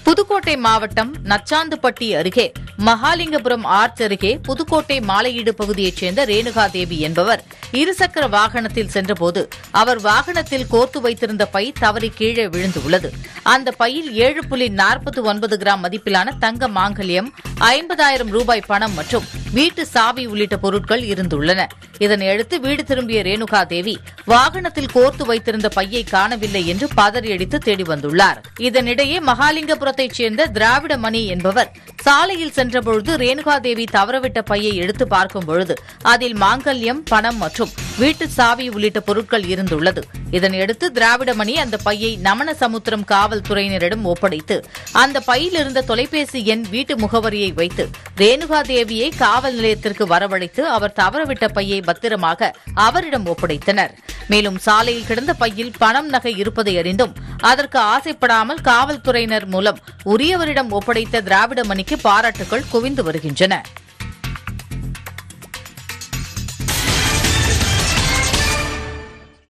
புதுக்கோட்டை மாவட்டம் நச்சாந்துப்பட்டி அருகே மகாலிங்கபுரம் ஆர்ச் அருகே புதுக்கோட்டை மாலையீடு பகுதியைச் சேர்ந்த ரேணுகா தேவி என்பவர் இருசக்கர வாகனத்தில் சென்றபோது அவர் வாகனத்தில் கோர்த்து வைத்திருந்த பை தவறி கீழே விழுந்துள்ளது அந்த பையில் ஏழு புள்ளி நாற்பத்தி ஒன்பது கிராம் மதிப்பிலான தங்க மாங்கல்யம் ஐம்பதாயிரம் ரூபாய் பணம் மற்றும் வீட்டு சாவி உள்ளிட்ட பொருட்கள் இருந்துள்ளன இதனையடுத்து வீடு திரும்பிய ரேணுகா தேவி வாகனத்தில் கோர்த்து வைத்திருந்த பையை காணவில்லை என்று பதறியடித்து தேடி வந்துள்ளார் இதனிடையே மகாலிங்கபுரத்தைச் சேர்ந்த திராவிட மணி என்பவர் சாலையில் சென்றபொழுது ரேணுகா தேவி தவறவிட்ட பையை எடுத்து பார்க்கும் பொழுது அதில் மாங்கல்யம் பணம் மற்றும் வீட்டு சாவி உள்ளிட்ட பொருட்கள் இருந்துள்ளது இதனையடுத்து திராவிடமணி அந்த பையை நமனசமுத்திரம் காவல்துறையினரிடம் ஒப்படைத்து அந்த பையில் இருந்த தொலைபேசி எண் வீட்டு முகவரியை வைத்து ரேணுகா தேவியை காவல் நிலையத்திற்கு வரவழைத்து அவர் தவறவிட்ட பையை பத்திரமாக அவரிடம் ஒப்படைத்தனர் மேலும் சாலையில் கிடந்த பையில் பணம் நகை இருப்பதை அறிந்தும் அதற்கு ஆசைப்படாமல் காவல்துறையினர் மூலம் உரியவரிடம் ஒப்படைத்த திராவிட மணிக்கு பாராட்டுகள் குவிந்து வருகின்றன